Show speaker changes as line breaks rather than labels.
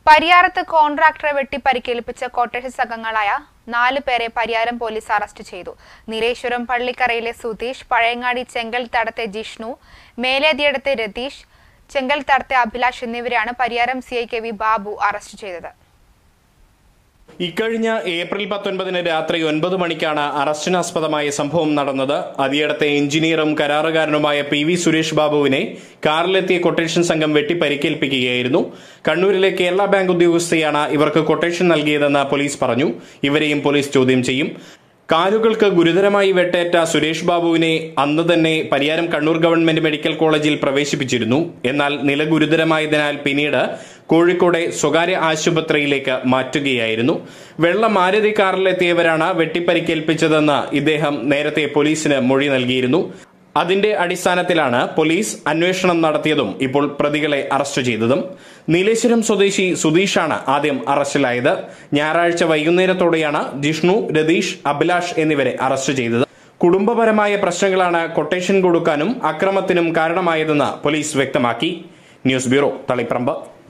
പരിയാരത്ത് കോൺട്രാക്ടറെ വെട്ടി പരിക്കേൽപ്പിച്ച കൊട്ടേഷൻ സംഘങ്ങളായ നാല് പേരെ പരിയാരം പോലീസ് അറസ്റ്റ് ചെയ്തു നീലേശ്വരം പള്ളിക്കരയിലെ സുധീഷ് പഴയങ്ങാടി ചെങ്കൽ തടത്തെ ജിഷ്ണു മേലേതിയടത്തെ രതീഷ് ചെങ്കൽ തടത്തെ അഭിലാഷ് എന്നിവരെയാണ് Pariyaram C I K V Babu arrest ചെയ്തത്
ഇക്കഴിഞ്ഞ ഏപ്രിൽ പത്തൊൻപതിന് രാത്രി ഒൻപത് മണിക്കാണ് അറസ്റ്റിനാസ്പദമായ സംഭവം നടന്നത് അതിയടത്തെ എഞ്ചിനീയറും കരാറുകാരനുമായ പി വി സുരേഷ് ബാബുവിനെ കാറിലെത്തിയ കൊട്ടേഷൻ സംഘം വെട്ടി പരിക്കേൽപ്പിക്കുകയായിരുന്നു കണ്ണൂരിലെ കേരള ബാങ്ക് ഉദ്യോഗസ്ഥയാണ് ഇവർക്ക് കൊട്ടേഷൻ നൽകിയതെന്ന് പോലീസ് പറഞ്ഞു ഇവരെയും പോലീസ് ചോദ്യം ചെയ്യും കാലുകൾക്ക് ഗുരുതരമായി വെട്ടേറ്റ സുരേഷ് ബാബുവിനെ അന്ന് തന്നെ പരിയാരം കണ്ണൂർ ഗവൺമെന്റ് മെഡിക്കൽ കോളേജിൽ പ്രവേശിപ്പിച്ചിരുന്നു എന്നാൽ നില ഗുരുതരമായതിനാൽ പിന്നീട് കോഴിക്കോടെ സ്വകാര്യ ആശുപത്രിയിലേക്ക് മാറ്റുകയായിരുന്നു വെള്ള മാരുതി കാറിലെത്തിയവരാണ് വെട്ടിപ്പരിക്കേൽപ്പിച്ചതെന്ന് ഇദ്ദേഹം നേരത്തെ പോലീസിന് മൊഴി നൽകിയിരുന്നു അതിന്റെ അടിസ്ഥാനത്തിലാണ് പോലീസ് അന്വേഷണം നടത്തിയതും ഇപ്പോൾ പ്രതികളെ അറസ്റ്റ് ചെയ്തതും നീലേശ്വരം സ്വദേശി സുധീഷാണ് ആദ്യം അറസ്റ്റിലായത് ഞായറാഴ്ച വൈകുന്നേരത്തോടെയാണ് ജിഷ്ണു രതീഷ് അഭിലാഷ് എന്നിവരെ അറസ്റ്റ് ചെയ്തത് കുടുംബപരമായ പ്രശ്നങ്ങളാണ് കൊട്ടേഷൻ കൊടുക്കാനും അക്രമത്തിനും കാരണമായതെന്ന് പോലീസ് വ്യക്തമാക്കി ന്യൂസ് ബ്യൂറോ തളിപ്പറമ്പ്